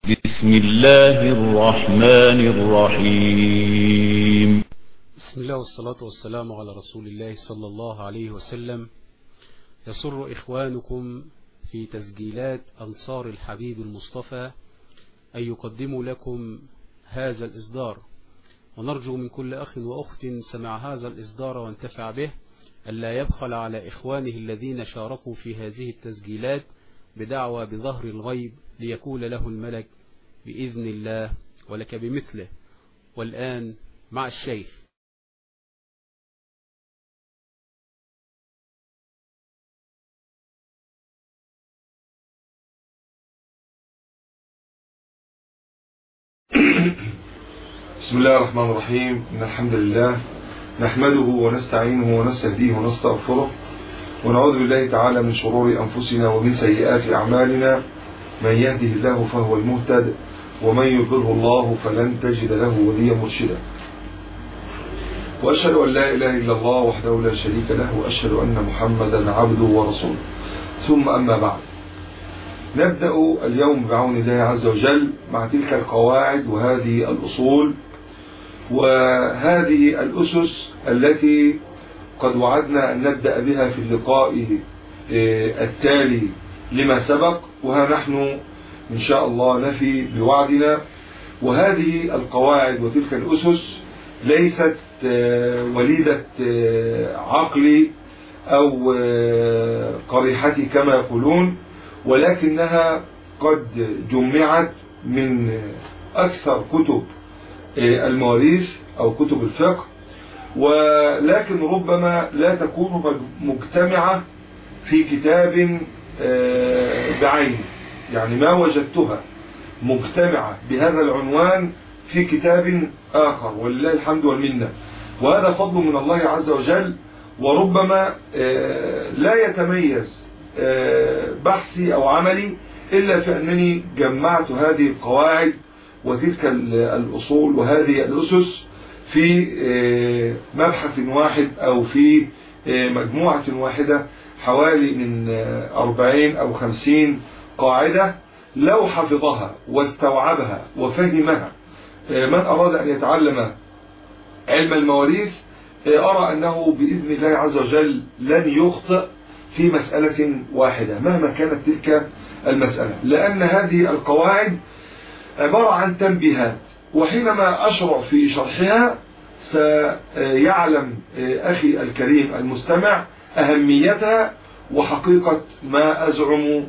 بسم الله الرحمن الرحيم بسم الله والصلاة والسلام على رسول الله صلى الله عليه وسلم يسر إخوانكم في تسجيلات أنصار الحبيب المصطفى أن يقدموا لكم هذا الإصدار ونرجو من كل أخ وأخت سمع هذا الإصدار وانتفع به ألا يبخل على إخوانه الذين شاركوا في هذه التسجيلات بدعوى بظهر الغيب ليكون له الملك بإذن الله ولك بمثله والآن مع الشيخ بسم الله الرحمن الرحيم إن الحمد لله نحمده ونستعينه ونستهديه ونستغفره ونعوذ بالله تعالى من شرور أنفسنا ومن سيئات أعمالنا من يهده الله فهو المهتد ومن يضله الله فلن تجد له وليا مرشدا وأشهد أن لا إله إلا الله وحده لا شريك له وأشهد أن محمدا عبده ورسوله ثم أما بعد نبدأ اليوم بعون الله عز وجل مع تلك القواعد وهذه الأصول وهذه الأسس التي قد وعدنا أن نبدأ بها في اللقاء التالي لما سبق وها نحن إن شاء الله نفي بوعدنا وهذه القواعد وتلك الأسس ليست وليدة عقلي أو قريحتي كما يقولون ولكنها قد جمعت من أكثر كتب المواريث أو كتب الفقه ولكن ربما لا تكون مجتمعة في كتاب بعينه يعني ما وجدتها مجتمعة بهذا العنوان في كتاب آخر ولله الحمد والمنة وهذا فضل من الله عز وجل وربما لا يتميز بحثي أو عملي إلا في أنني جمعت هذه القواعد وتلك الأصول وهذه الأسس في مبحث واحد أو في مجموعة واحدة حوالي من أربعين أو خمسين قاعدة لو حفظها واستوعبها وفهمها من أراد أن يتعلم علم المواريث أرى أنه بإذن الله عز وجل لن يخطئ في مسألة واحدة مهما كانت تلك المسألة لأن هذه القواعد عبارة عن تنبيهات وحينما أشرع في شرحها سيعلم أخي الكريم المستمع أهميتها وحقيقة ما أزعم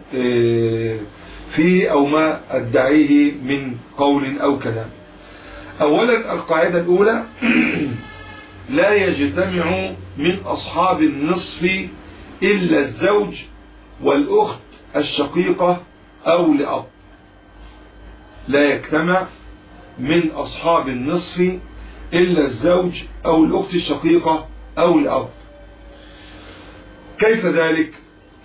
فيه أو ما أدعيه من قول أو كلام أولا القاعدة الأولى لا يجتمع من أصحاب النصف إلا الزوج والأخت الشقيقة أو لأب لا يجتمع من أصحاب النصف إلا الزوج أو الأخت الشقيقة أو الأب كيف ذلك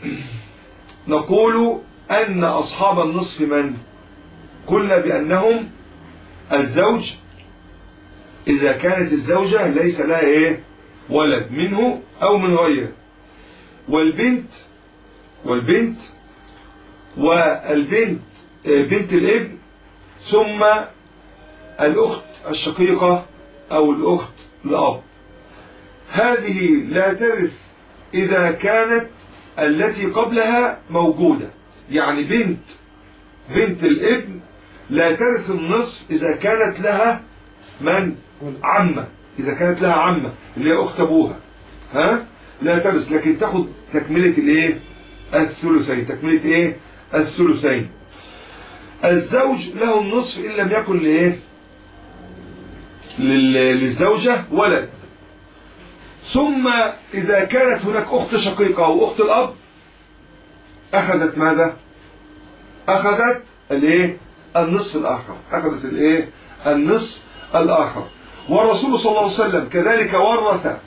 نقول أن أصحاب النصف من قلنا بأنهم الزوج إذا كانت الزوجة ليس لها إيه ولد منه أو من غيره والبنت والبنت والبنت بنت الابن ثم الأخت الشقيقة أو الأخت الأب هذه لا ترث إذا كانت التي قبلها موجودة يعني بنت بنت الابن لا ترث النصف إذا كانت لها من عمة إذا كانت لها عمة اللي هي أخت أبوها ها لا ترث لكن تاخد تكملة الايه الثلثين تكملة ايه الثلثين الزوج له النصف إن لم يكن لايه للزوجة ولد ثم إذا كانت هناك أخت شقيقة أو أخت الأب أخذت ماذا أخذت الايه النصف الآخر أخذت الايه النصف الآخر والرسول صلى الله عليه وسلم كذلك ورث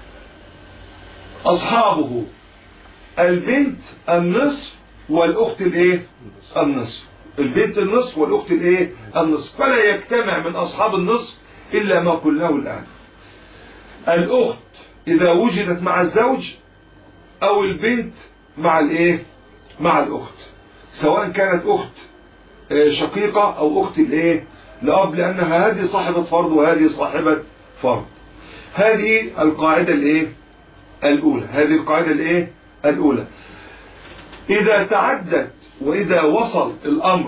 أصحابه البنت النصف والأخت الايه النصف البنت النصف والأخت الايه النصف فلا يجتمع من أصحاب النصف إلا ما قلناه الآن الأخت إذا وجدت مع الزوج أو البنت مع الايه مع الأخت سواء كانت أخت آه، شقيقة او اخت الايه لاب لانها هذه صاحبة فرض وهذه صاحبة فرض هذه القاعدة الايه الاولى هذه القاعدة الايه الاولى اذا تعدت واذا وصل الامر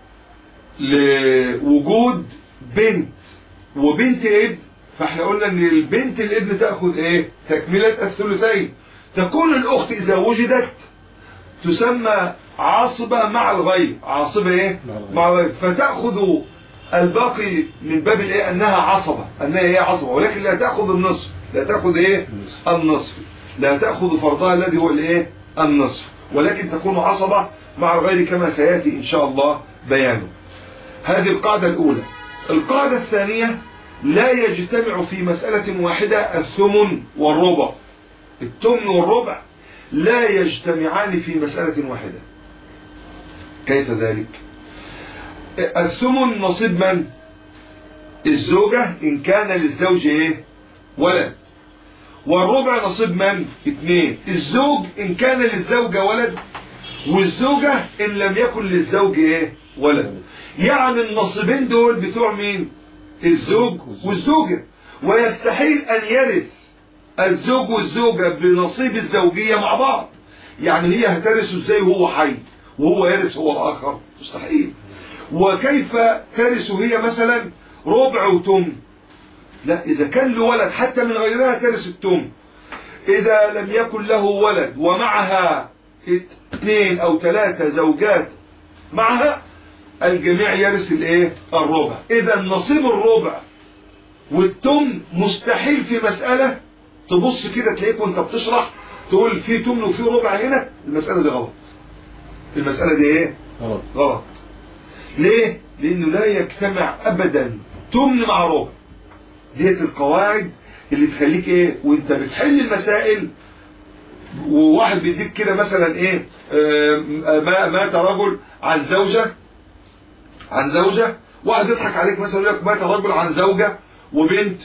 لوجود بنت وبنت ابن فاحنا قلنا ان البنت الابن تاخذ ايه تكمله الثلثين تكون الاخت اذا وجدت تسمى عاصبه مع الغيب عاصبه ايه مع الغيب. مع الغيب فتاخذ الباقي من باب الايه انها عصبه انها هي عصبه ولكن لا تاخذ النصف لا تاخذ ايه النصف. النصف لا تاخذ فرضها الذي هو الايه النصف ولكن تكون عصبه مع الغير كما سياتي ان شاء الله بيانه هذه القاعدة الأولى القاعدة الثانية لا يجتمع في مسألة واحدة الثمن والربع الثمن والربع لا يجتمعان في مسألة واحدة كيف ذلك الثمن نصيب من الزوجة إن كان للزوج إيه ولد والربع نصيب من اثنين الزوج إن كان للزوجة ولد والزوجة إن لم يكن للزوج إيه ولد يعني النصيبين دول بتوع مين الزوج والزوجة ويستحيل أن يرث الزوج والزوجة بنصيب الزوجية مع بعض يعني هي هترثه ازاي وهو حي وهو يرث هو الآخر مستحيل وكيف ترث هي مثلا ربع وتم لا إذا كان له ولد حتى من غيرها ترث التم إذا لم يكن له ولد ومعها اثنين أو ثلاثة زوجات معها الجميع يرث الايه الربع اذا نصيب الربع والتم مستحيل في مسألة تبص كده تلاقيك وانت بتشرح تقول في تمن وفي ربع هنا المسألة دي غلط المسألة دي ايه غلط غلط ليه لانه لا يجتمع ابدا تمن مع ربع ديت القواعد اللي تخليك ايه وانت بتحل المسائل وواحد بيديك كده مثلا ايه آه، ما- مات رجل عن زوجة عن زوجة واحد يضحك عليك مثلا يقول لك مات رجل عن زوجة وبنت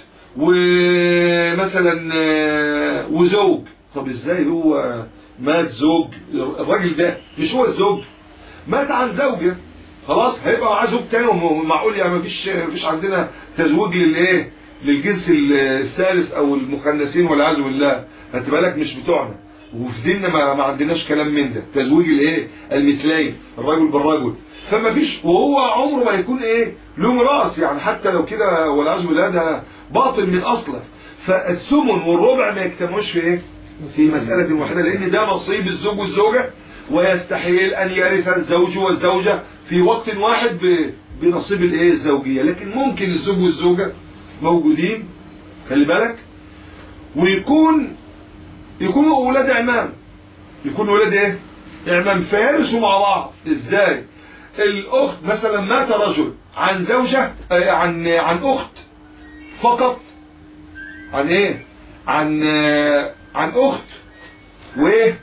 ومثلا آه، وزوج طب ازاي هو مات زوج الراجل ده مش هو الزوج مات عن زوجة خلاص هيبقى معاه زوج تاني ومعقول يعني مفيش مفيش عندنا تزويج للايه للجنس الثالث او المخنثين والعياذ بالله خدت بالك مش بتوعنا وفي ديننا ما, ما عندناش كلام من ده تزويج الايه المثلين الرجل بالرجل فما فيش وهو عمره ما يكون ايه له ميراث يعني حتى لو كده والعياذ بالله ده باطل من اصله فالثمن والربع ما يجتمعوش في ايه في مسألة واحدة لأن ده نصيب الزوج والزوجة ويستحيل أن يرث الزوج والزوجة في وقت واحد ب- بنصيب الايه الزوجية لكن ممكن الزوج والزوجة موجودين خلي بالك ويكون يكونوا أولاد عمام يكونوا أولاد إيه؟ عمام فيرثوا مع بعض إزاي؟ الأخت مثلا مات رجل عن زوجة آه، عن عن أخت فقط عن إيه؟ عن آه، عن أخت وإيه؟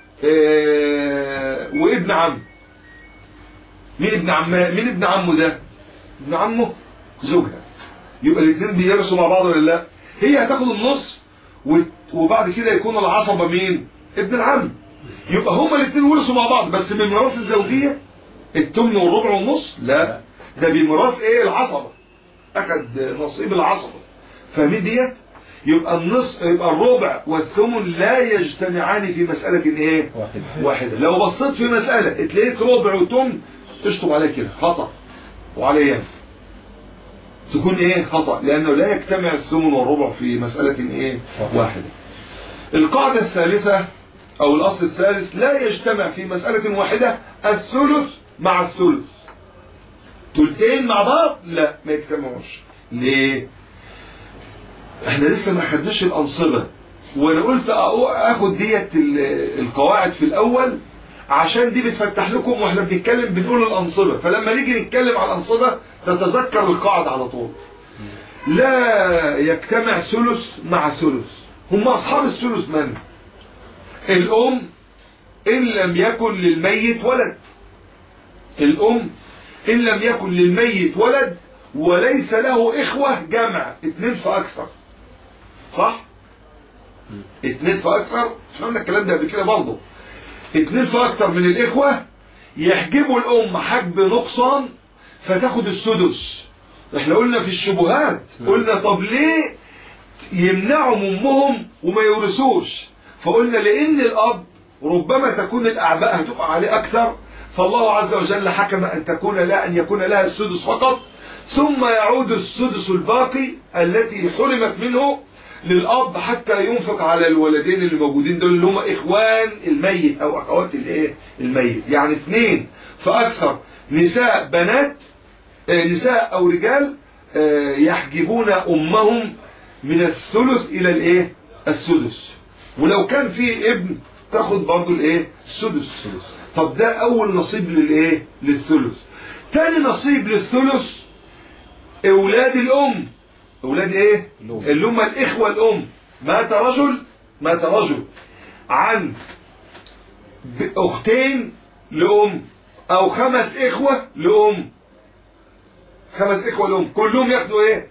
آه، وابن عم مين ابن عمها؟ مين ابن عمه ده؟ ابن عمه زوجها يبقى الاثنين بيرثوا مع بعض ولا لا؟ هي هتاخد النص و- وبعد كده يكون العصبة مين ابن العم يبقى هما الاثنين ورثوا مع بعض بس من ميراث الزوجية التمن والربع والنص لا ده بميراث ايه العصبة اخد نصيب العصبة فاهمين ديت يبقى النص يبقى الربع والثمن لا يجتمعان في مسألة ايه واحد واحدة لو بصيت في مسألة اتلاقيت ربع وتمن اشطب عليه كده خطأ وعليه يد تكون ايه خطأ لانه لا يجتمع الثمن والربع في مسألة ايه واحد. واحدة القاعدة الثالثة او الاصل الثالث لا يجتمع في مسألة واحدة الثلث مع الثلث تلتين مع بعض لا ما يجتمعوش ليه احنا لسه ما خدناش الانصبة وانا قلت أقو- اخد ديت ال- القواعد في الاول عشان دي بتفتح لكم واحنا بنتكلم بنقول الانصبة فلما نيجي نتكلم على الانصبة تتذكر القاعدة على طول لا يجتمع ثلث مع ثلث هم اصحاب الثلث من الام ان لم يكن للميت ولد الام ان لم يكن للميت ولد وليس له اخوة جمع اتنين فاكثر صح اتنين فاكثر احنا قلنا الكلام ده قبل كده برضه اتنين فاكثر من الاخوة يحجبوا الام حجب نقصان فتاخد السدس احنا قلنا في الشبهات قلنا طب ليه يمنعوا من امهم وما يورثوش فقلنا لان الاب ربما تكون الاعباء هتقع عليه اكثر فالله عز وجل حكم ان تكون لا ان يكون لها السدس فقط ثم يعود السدس الباقي التي حرمت منه للاب حتى ينفق على الولدين اللي موجودين دول اللي هم اخوان الميت او اخوات الايه الميت يعني اثنين فاكثر نساء بنات آه، نساء او رجال آه، يحجبون امهم من الثلث الى الايه السدس ولو كان في ابن تاخد برضو الايه السدس طب ده اول نصيب للايه للثلث تاني نصيب للثلث اولاد الام اولاد ايه الأم. اللي هم الاخوه الام مات رجل مات رجل عن ب- اختين لام او خمس اخوه لام خمس اخوه لام كلهم ياخدوا ايه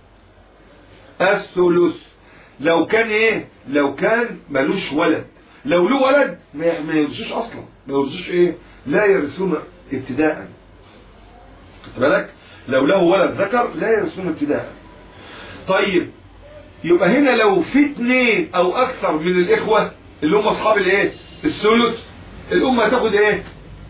الثلث لو كان ايه لو كان ملوش ولد لو له ولد ما ما يرثوش اصلا ما يرثوش ايه لا يرثون ابتداء خدت بالك لو له ولد ذكر لا يرثون ابتداء طيب يبقى هنا لو في اثنين او اكثر من الاخوه اللي هم اصحاب الايه الثلث الام هتاخد ايه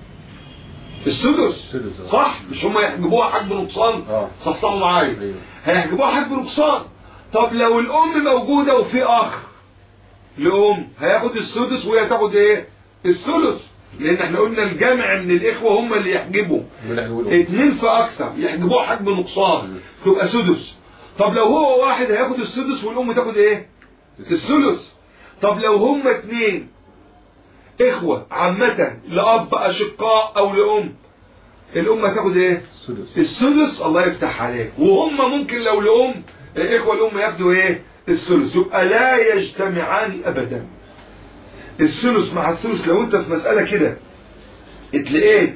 السدس السدس، آه. صح مش هم يحجبوها حجب نقصان اه صحصحوا معايا ايوه هيحجبوها حجب نقصان طب لو الام موجوده وفي اخ لام هياخد السدس وهي تاخد ايه الثلث لان احنا قلنا الجمع من الاخوه هم اللي يحجبوا من اهل الأم. اتنين فاكثر يحجبوها حجب نقصان تبقى سدس طب لو هو واحد هياخد السدس والام تاخد ايه الثلث طب لو هم اتنين اخوه عامه لاب اشقاء او لام الام هتاخد ايه السدس السدس الله يفتح عليك وهم ممكن لو لأم الإخوة الأم ياخدوا إيه الثلث يبقى لا يجتمعان أبدا الثلث مع الثلث لو أنت في مسألة كده اتلقيت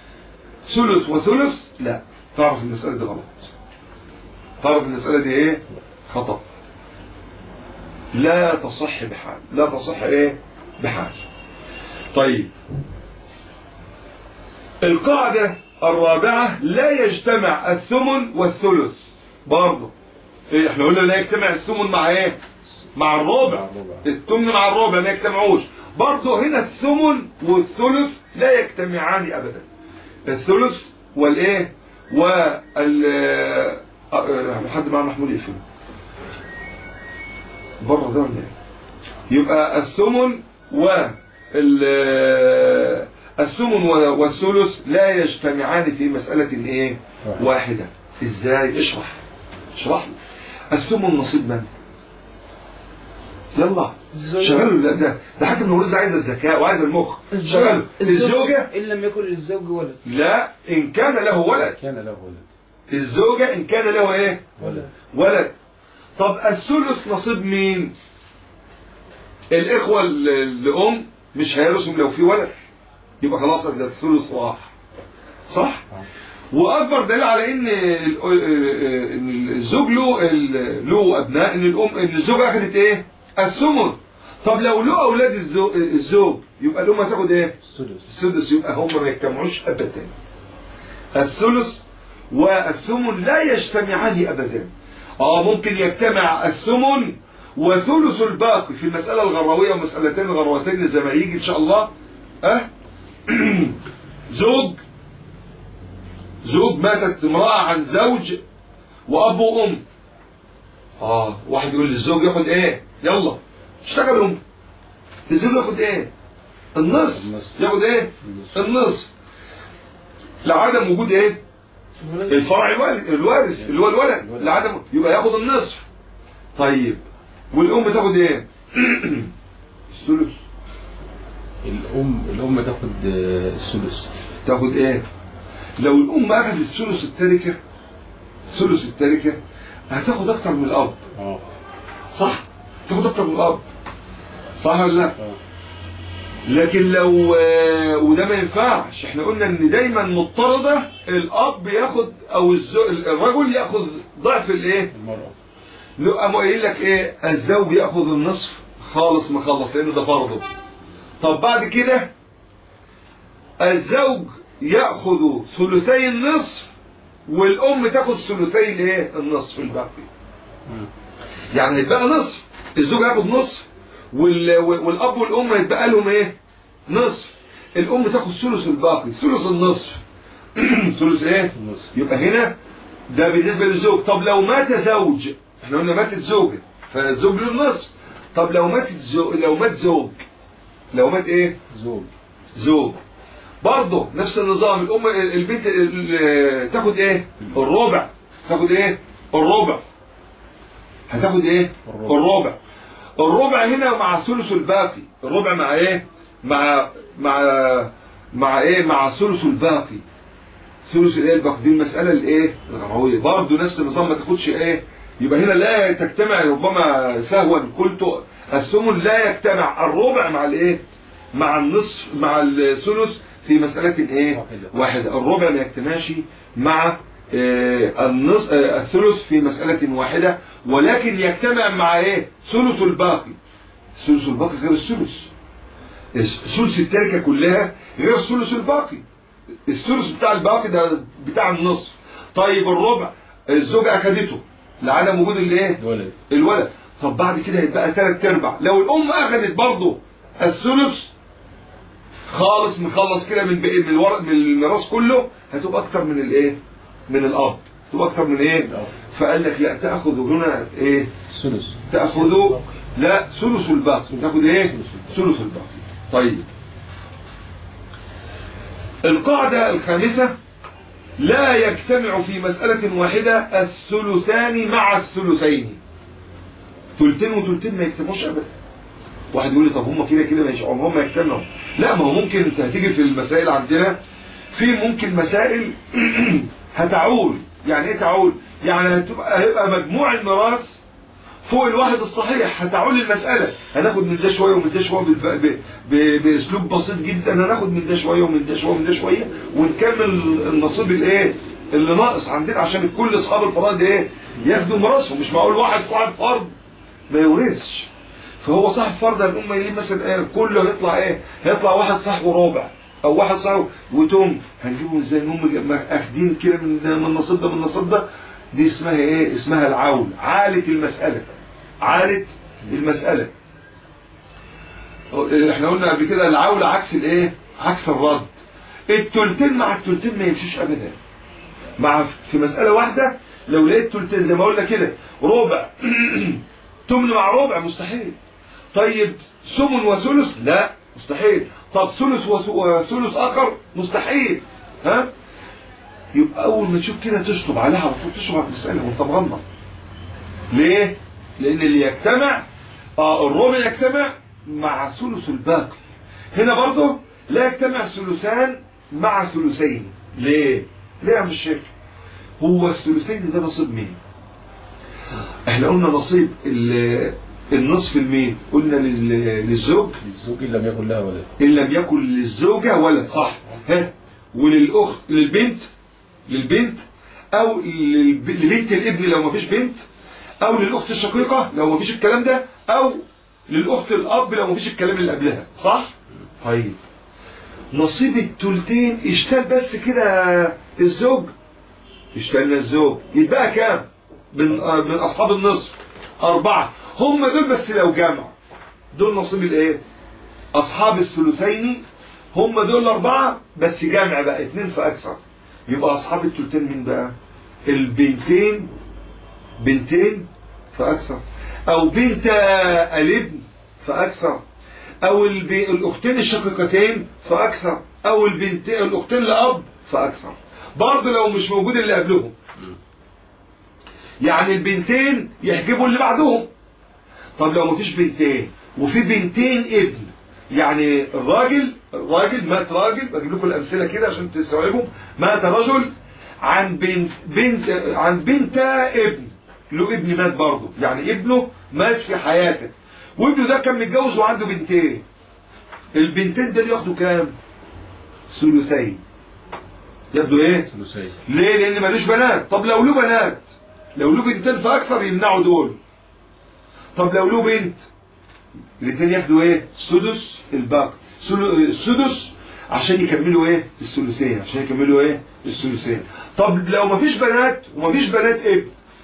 ثلث وثلث لا تعرف المسألة دي غلط تعرف المسألة دي إيه خطأ لا تصح بحال لا تصح إيه بحال طيب القاعدة الرابعة لا يجتمع الثمن والثلث برضه إيه احنا قلنا لا يجتمع الثمن مع ايه مع الربع مع الربع. الثمن مع الربع ما يجتمعوش برضه هنا الثمن والثلث لا يجتمعان ابدا الثلث والايه وال آه، آه، حد مع محمود يقفل بره ده ولا ايه يبقى الثمن و ال- الثمن و- والثلث لا يجتمعان في مسألة ايه واحد. واحدة ازاي اشرح اشرح لي الثمن نصيب من يلا شغلوا ده ده ده حتى من الورثة عايز الذكاء وعايز المخ شغلوا الزوجة إن لم يكن للزوج ولد لا ان كان له ولد كان له ولد الزوجة ان كان له ايه ولد ولد طب الثلث نصيب مين الاخوة ال- الام مش هيرثوا لو في ولد يبقى خلاص ده الثلث راح صح واكبر دليل على ان ال- إن الزوج له ال- له ابناء ان الام ان الزوجه اخذت ايه الثمن طب لو له اولاد الزو- الزوج يبقى الام هتاخد ايه السدس السدس يبقى هم ما يجتمعوش ابدا الثلث والثمن لا يجتمعان ابدا اه ممكن يجتمع الثمن وثلث الباقي في المسألة الغروية ومسألتين غروتين زي ما يجي ان شاء الله اه زوج زوج ماتت امرأة عن زوج وأب وأم اه واحد يقول للزوج ياخد ايه يلا اشتغل أم الزوج ياخد ايه النصف النصف. ياخد ايه النصف. النصف لعدم وجود ايه الفرع الوارث الوارث اللي هو الولد الولد. لعدم يبقى ياخد النصف طيب والام تاخد ايه الثلث الام الام تاخد آه، السدس تاخد ايه لو الام اخذت ثلث التركه ثلث التركه هتاخد اكتر من الاب اه صح تاخد اكتر من الاب صح ولا لا اه لكن لو آه، وده ما ينفعش احنا قلنا ان دايما مضطردة الاب ياخد او الزو- الرجل ياخد ضعف الايه المرأة لا قاموا قايل لك ايه الزوج ياخذ النصف خالص مخلص لان ده فرضه طب بعد كده الزوج ياخذ ثلثي النصف والام تاخذ ثلثي الايه النصف الباقي مم. يعني هيتبقى نصف الزوج هياخد نصف وال... والاب والام هيتبقى لهم ايه نصف الام تاخد ثلث الباقي ثلث النصف ثلث ايه النصف. يبقى هنا ده بالنسبه للزوج طب لو مات زوج احنا قلنا ماتت زوجة فالزوج له النصف طب لو ماتت زوج لو مات زوج لو مات ايه زوج زوج برضه نفس النظام الام البنت ال- تاخد ايه الربع تاخد ايه الربع هتاخد ايه الربع. الربع الربع هنا مع ثلث الباقي الربع مع ايه مع مع مع ايه مع ثلث الباقي ثلث الايه الباقي دي المساله الايه الغرويه برضه نفس النظام ما تاخدش ايه يبقى هنا لا تجتمع ربما سهوا قلت الثمن لا يجتمع الربع مع الايه مع النصف مع الثلث في مسألة ايه واحدة. واحدة الربع ما يجتمعش مع آه، النص آه، الثلث في مسألة واحدة ولكن يجتمع مع ايه ثلث الباقي ثلث الباقي غير الثلث ثلث التركة كلها غير الثلث الباقي الثلث بتاع الباقي ده بتاع النصف طيب الربع الزوجة أخدته لعدم وجود الايه الولد الولد طب بعد كده هيبقى ثلاث ارباع لو الام اخذت برضه الثلث خالص مخلص كده من بقى من الورق من الميراث كله هتبقى اكتر من الايه من الاب تبقى اكتر من ايه الأب. فقال لك لا تاخذ هنا ايه الثلث تاخذ لا ثلث الباقي تاخذ ايه ثلث الباقي طيب القاعدة الخامسة لا يجتمع في مسألة واحدة الثلثان مع الثلثين ثلثين وثلثين ما يجتمعوش ابدا واحد يقول لي طب هم كده كده مش عمرهم ما يجتمعوا لا ما هو ممكن انت هتيجي في المسائل عندنا في ممكن مسائل هتعول يعني ايه تعول يعني هتبقى هيبقى مجموع الميراث فوق الواحد الصحيح هتعول المسألة هناخد من ده شوية ومن ده شوية بالف- ب- ب- بأسلوب بسيط جدا هناخد من ده شوية ومن ده شوية ومن ده شوية ونكمل النصيب الايه اللي ناقص عندنا عشان كل اصحاب الفرائض ايه ياخدوا ميراثهم مش معقول واحد صاحب فرض ما يورثش فهو صاحب فرض الأمة يجيب مثلا ايه كله هيطلع ايه هيطلع واحد صاحبه رابع او واحد صاحبه وتوم هنجيبهم ازاي ان هم اخدين كده من من النصيب ده من النصيب ده دي اسمها ايه اسمها العول عالة المسألة عالة المسألة احنا قلنا قبل كده العول عكس الايه عكس الرد التلتين مع التلتين ما يمشيش ابدا مع في مسألة واحدة لو لقيت تلتين زي ما قلنا كده ربع تمن مع ربع مستحيل طيب ثمن وثلث لا مستحيل طب ثلث وث- وثلث اخر مستحيل ها يبقى اول ما تشوف كده تشطب عليها على طول تشطب على المسألة وانت مغمض ليه لان اللي يجتمع اه الربع يجتمع مع ثلث الباقي هنا برضه لا يجتمع ثلثان مع ثلثين ليه ليه يا عم الشيخ هو الثلثين ده نصيب مين احنا قلنا نصيب ال- النصف المين قلنا لل- للزوج للزوج إن لم يكن لها ولد ان لم يكن للزوجة ولد صح ها وللاخت للبنت للبنت او للب- لبنت الابن لو ما فيش بنت او للاخت الشقيقة لو ما فيش الكلام ده او للاخت الاب لو ما فيش الكلام اللي قبلها صح طيب نصيب التلتين اشتال بس كده الزوج اشتلنا الزوج يتبقى كام من آه، من اصحاب النصف اربعة هم دول بس لو جمع دول نصيب الايه اصحاب الثلثين هم دول الاربعة بس جمع بقى اتنين فاكثر يبقى اصحاب التلتين مين بقى البنتين بنتين فاكثر او بنت الابن فاكثر او الب... الاختين الشقيقتين فاكثر او البنت الاختين لاب فاكثر برضه لو مش موجود اللي قبلهم يعني البنتين يحجبوا اللي بعدهم طب لو مفيش بنتين وفي بنتين ابن يعني الراجل الراجل مات راجل بجيب لكم الامثله كده عشان تستوعبوا مات رجل عن بنت بنت عن بنت ابن له ابن مات برضه يعني ابنه مات في حياته وابنه ده كان متجوز وعنده بنتين البنتين دول ياخدوا كام ثلثين ياخدوا ايه ثلثين ليه لان ملوش بنات طب لو له بنات لو له بنتين فاكثر يمنعوا دول طب لو له بنت الاثنين ياخدوا ايه سدس الباقي سل- السدس عشان يكملوا ايه الثلثين عشان يكملوا ايه الثلثين طب لو مفيش بنات ومفيش بنات ابن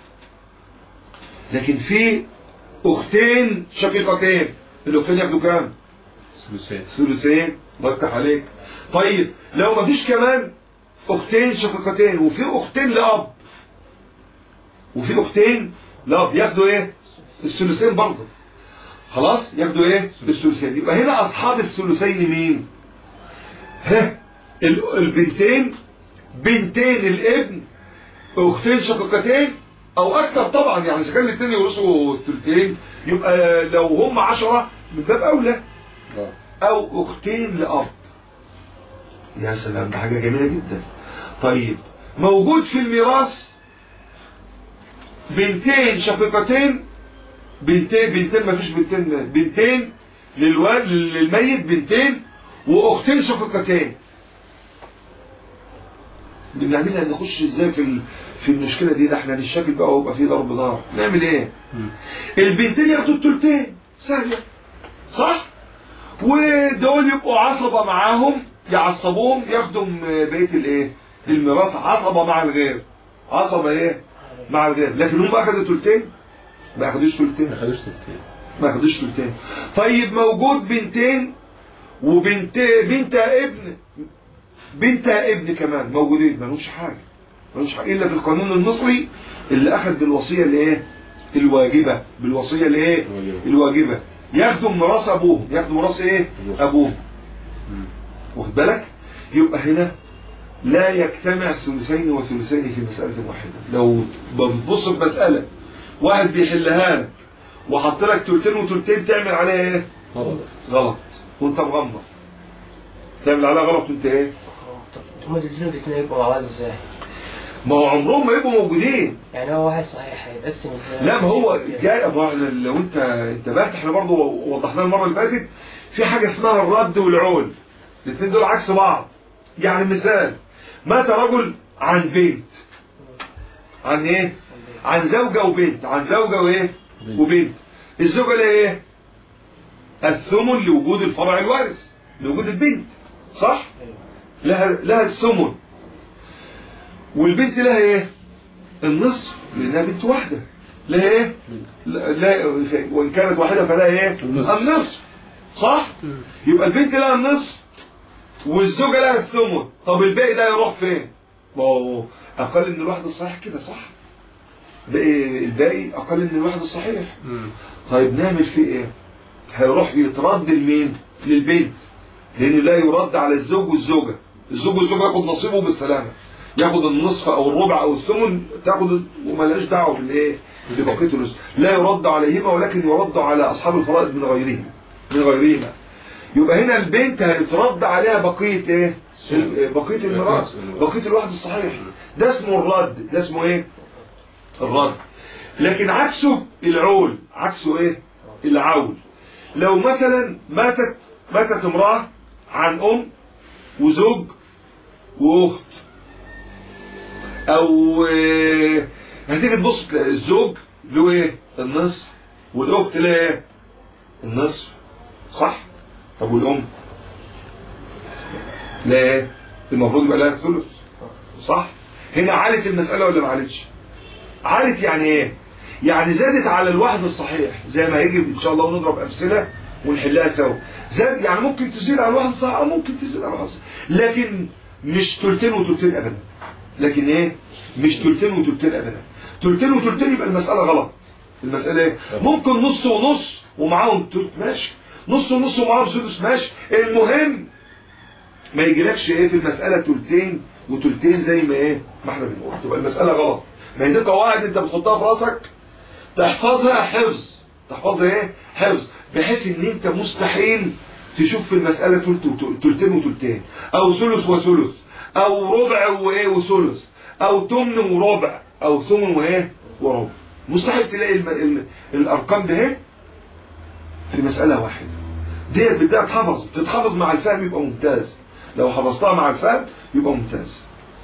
لكن في اختين شقيقتين الاختين ياخدوا كام ثلثين ثلثين الله يفتح عليك طيب لو مفيش كمان اختين شقيقتين وفي اختين لاب وفي اختين لاب ياخدوا ايه الثلثين برضه خلاص ياخدوا ايه الثلثين يبقى هنا اصحاب الثلثين مين ها ال- البنتين بنتين الابن اختين شقيقتين او اكثر طبعا يعني اذا كان الاثنين يورثوا الثلثين يبقى لو هم عشرة من باب اولى اه او اختين لاب يا سلام ده حاجه جميله جدا طيب موجود في الميراث بنتين شقيقتين بنتين بنتين ما فيش بنتين بنتين للوالد للميت بنتين واختين شقيقتين بنعملها نخش ازاي في ال- في المشكله دي ده احنا نشكل بقى ويبقى في ضرب نار نعمل ايه مم. البنتين ياخدوا التلتين سهله صح ودول يبقوا عصبة معاهم يعصبوهم ياخدوا م- بقية الايه الميراث عصبة مع الغير عصبة ايه مع الغير لكن هم اخدوا تلتين ما اخدوش تلتين ما خدوش ثلثين ما اخدوش تلتين طيب موجود بنتين وبنت بنت ابن بنت ابن كمان موجودين ما لهمش حاجه ما لهمش حاجه الا في القانون المصري اللي اخذ بالوصيه الايه الواجبه بالوصيه الايه الواجبة. الواجبه ياخدوا ميراث ابوهم ياخدوا ميراث ايه أبوهم. ابوهم مم. واخد بالك يبقى هنا لا يجتمع ثلثين وثلثين في مسألة واحدة لو بتبص في مسألة واحد بيحلها لك وحط لك تلتين وتلتين تعمل عليها ايه غلط غلط وانت مغمض تعمل عليها غلط وانت ايه طب هما الاثنين الاثنين يبقوا مع بعض ازاي؟ ما هو عمرهم ما يبقوا موجودين يعني هو واحد صحيح هيتقسم ازاي؟ لا ما هو جاي ما هو لو انت انتبهت احنا برضه وضحناها المره اللي فاتت في حاجه اسمها الرد والعول الاثنين دول عكس بعض يعني مثال مات رجل عن بنت عن ايه عن زوجه وبنت عن زوجه وايه بنت. وبنت الزوجه لها ايه الثمن لوجود الفرع الوارث لوجود البنت صح لها لها الثمن والبنت لها ايه النصف لانها بنت واحده لها ايه لا, لا وان كانت واحده فلها ايه النصف. النصف صح مم. يبقى البنت لها النصف والزوجه لها الثمن طب الباقي ده يروح فين ما هو اقل من الواحد الصحيح كده صح باقي الباقي اقل من الواحد الصحيح مم. طيب نعمل فيه ايه هيروح يترد لمين للبنت لانه لا يرد على الزوج والزوجه الزوج والزوجه ياخد نصيبه بالسلامه ياخد النصف او الربع او الثمن تاخد وملهاش دعوه بالايه ببقيه الرزق لا يرد عليهما ولكن يرد على اصحاب الفرائض من غيرهم من غيرهما يبقى هنا البنت هيترد عليها بقيه ايه ال- بقيه الميراث بقيه الواحد الصحيح ده اسمه الرد ده اسمه ايه الرد لكن عكسه العول عكسه ايه العول لو مثلا ماتت ماتت امرأة عن ام وزوج واخت او آه، هتيجي تبص تلاقي الزوج له ايه النصف والاخت لها ايه النصف صح طب والام لا ايه المفروض يبقى لها الثلث صح هنا عالت المسألة ولا ما عالتش عالت يعني ايه يعني زادت على الواحد الصحيح زي ما هيجي ان شاء الله ونضرب امثله ونحلها سوا زاد يعني ممكن تزيد على الواحد الصحيح او ممكن تزيد على الواحد الصحيح لكن مش تلتين وتلتين ابدا لكن ايه مش تلتين وتلتين ابدا تلتين وتلتين يبقى المساله غلط المساله ايه ممكن نص ونص ومعاهم تلت ماشي نص ونص ومعاهم سدس ماشي المهم ما يجيلكش ايه في المساله تلتين وتلتين زي ما ايه ما احنا بنقول تبقى المساله غلط ما هي دي قواعد انت بتحطها في راسك تحفظها حفظ تحفظها ايه حفظ بحيث ان انت مستحيل تشوف في المسألة تلت وتل- تلتين وتلتين او ثلث وثلث او ربع وايه وثلث او تمن وربع او ثمن وايه وربع مستحيل تلاقي الم... ال... الارقام ده ايه في مسألة واحدة ديت بدها تحفظ تتحفظ مع الفهم يبقى ممتاز لو حفظتها مع الفهم يبقى ممتاز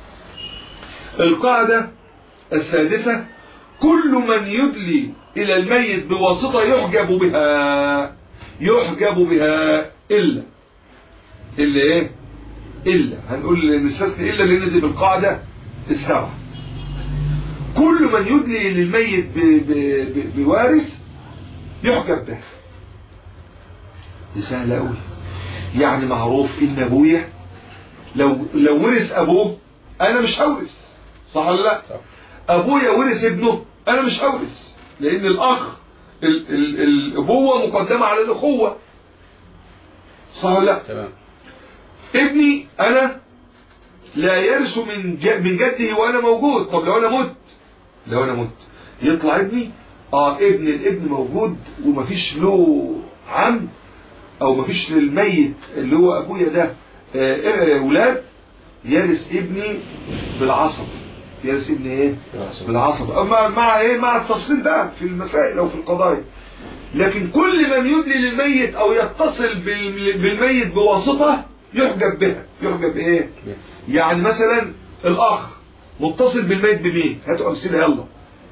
القاعدة السادسة كل من يدلي إلى الميت بواسطة يحجب بها يحجب بها إلا إلا إيه إلا هنقول نستثني إلا لأن دي بالقاعدة السبعة كل من يدلي للميت ب- ب- ب- بوارث يحجب به دي سهلة قوي يعني معروف إن أبويا لو لو ورث أبوه أنا مش هورث صح ولا لا؟ أبويا ورث ابنه أنا مش هورث لأن الأخ ال- ال- الأبوة مقدمة على الأخوة صح ولا لا؟ تمام ابني انا لا يرث من ج- من جده وانا موجود طب لو انا مت لو انا مت يطلع ابني اه ابن الابن موجود ومفيش له عم او مفيش للميت اللي هو ابويا ده آه، آه، اولاد يرث ابني بالعصب يرث ابني ايه بالعصب اما مع ايه مع التفصيل بقى في المسائل او في القضايا لكن كل من يدلي للميت او يتصل بال- بالميت بواسطة يحجب بها يحجب ايه يعني مثلا الاخ متصل بالميت بمين هاتوا امثله يلا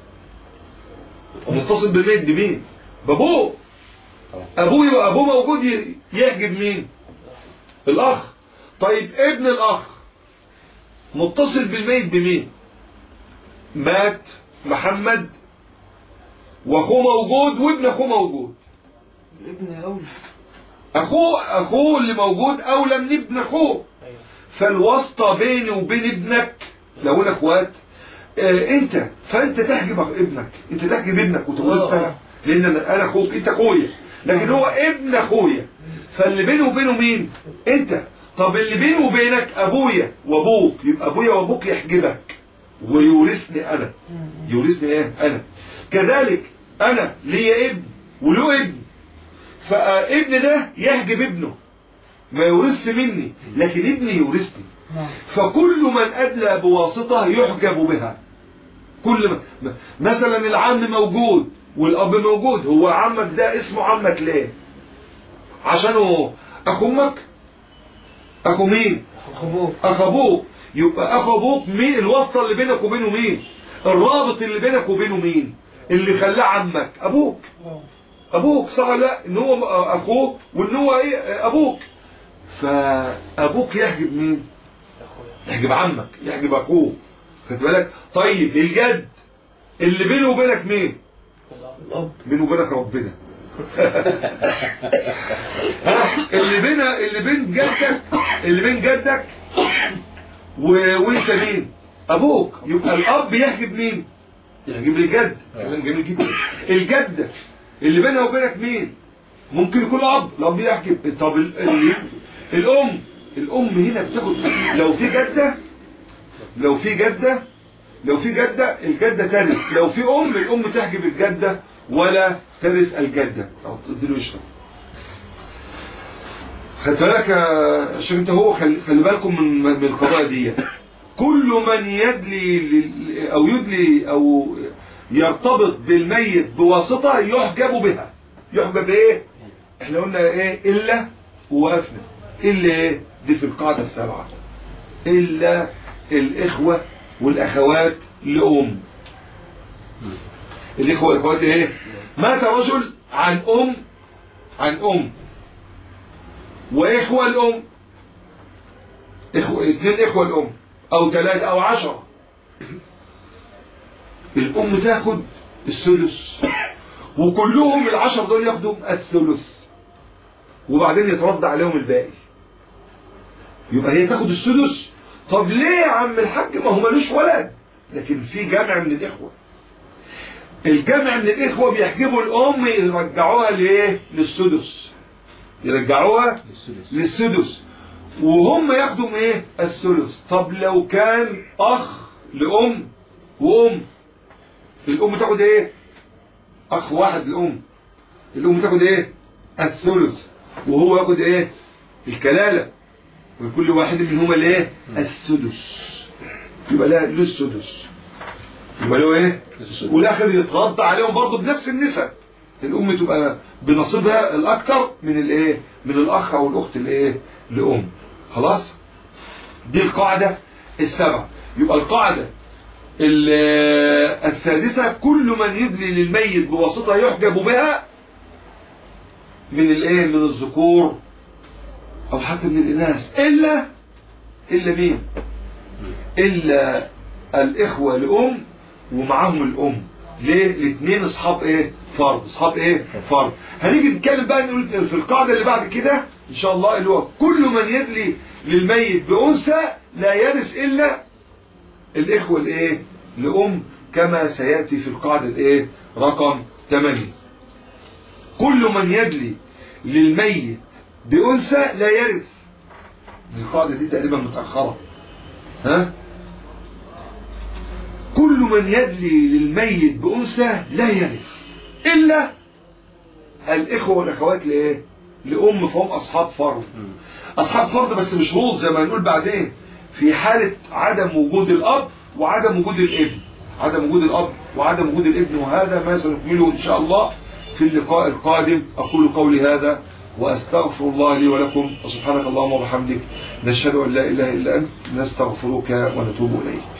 متصل بالميت بمين بابوه ابوه وابوه موجود ي- يحجب مين الاخ طيب ابن الاخ متصل بالميت بمين مات محمد واخوه موجود وابن اخوه موجود الابن أولى اخوه اخوه اللي موجود اولى من ابن اخوه أيوه فالواسطه بيني وبين ابنك لو انا اخوات آه انت فانت تحجب ابنك انت تحجب ابنك وتجوزت انا لان انا أنا اخوك انت اخويا لكن هو ابن اخويا فاللي بينه وبينه مين انت طب اللي بينه وبينك ابويا وابوك يبقى ابويا وابوك يحجبك ويورثني انا يورثني ايه انا كذلك انا ليا ابن وله ابن فابن ده يحجب ابنه ما يورثش مني لكن ابني يورثني فكل من أدلى بواسطة يحجب بها كل ما مثلا العم موجود والأب موجود هو عمك ده اسمه عمك ليه عشانه أخو أمك أخو مين أخوه أخ أبوك يبقى أخو أبوك مين الواسطة اللي بينك وبينه مين الرابط اللي بينك وبينه مين اللي خلاه عمك أبوك ابوك صح ولا لا ان هو اخوه وان هو ايه ابوك فابوك يحجب مين أخويا يحجب عمك يحجب اخوه خد بالك طيب الجد اللي بينه وبينك مين الأب بينه وبينك ربنا ها اللي بين اللي بين جدك اللي بين جدك و... وانت مين ابوك يبقى الاب يحجب مين يحجب الجد كلام جميل جدا الجده اللي بينها وبينك مين ممكن يكون اب الاب يحجب طب ال... ال... الام الام هنا بتاخد لو في جده لو في جده لو في جدة الجدة ترث لو في أم الأم تحجب الجدة ولا ترث الجدة أو تديله يشرب خد بالك يا شيخ انت هو خلي, خلي بالكم من من القضايا دي كل من يدلي لل- او يدلي او يرتبط بالميت بواسطة يحجب بها يحجب ايه احنا قلنا ايه الا ووقفنا الا ايه دي في القاعدة السبعة الا الاخوة والاخوات لام الاخوة والاخوات ايه مات رجل عن ام عن ام واخوة الام اخوة اثنين اخوة الام او ثلاثة او عشرة الام تاخد الثلث وكلهم العشر دول ياخدوا الثلث وبعدين يترد عليهم الباقي يبقى هي تاخد السدس طب ليه يا عم الحاج ما هو ملوش ولد لكن في جمع من الاخوه الجمع من الاخوه بيحجبوا الام يرجعوها لايه للسدس يرجعوها للسدس للسدس وهم ياخدوا ايه الثلث طب لو كان اخ لام وام الام تاخد ايه اخ واحد لام الام تاخد ايه الثلث وهو ياخد ايه الكلاله وكل واحد منهما الايه السدس يبقى له له السدس يبقى له ايه السدس. والاخر يترد عليهم برضه بنفس النسب الام تبقى بنصيبها الاكثر من الايه من الاخ او الاخت الايه لام خلاص دي القاعده السبعه يبقى القاعده ال- السادسه كل من يدلي للميت بواسطه يحجب بها من الايه من الذكور او حتى من الاناث الا إلا مين إلا الإخوة لأم ومعاهم الأم ليه الاثنين اصحاب ايه فرض اصحاب ايه فرض هنيجي نتكلم بقى نقول في القاعده اللي بعد كده ان شاء الله اللي هو كل من يدلي للميت بانثى لا يرث الا الاخوه الايه لام كما سياتي في القاعده الايه رقم 8 كل من يدلي للميت بانثى لا يرث القاعده دي تقريبا متاخره ها كل من يدلي للميت بأنثى لا يرث إلا الإخوة والأخوات لإيه؟ لأم فهم أصحاب فرض أصحاب فرض بس مش شروط زي ما هنقول بعدين في حالة عدم وجود الأب وعدم وجود الابن عدم وجود الأب وعدم وجود الابن وهذا ما سنكمله إن شاء الله في اللقاء القادم أقول قولي هذا وأستغفر الله لي ولكم وسبحانك اللهم وبحمدك نشهد أن لا إله إلا أنت نستغفرك ونتوب إليك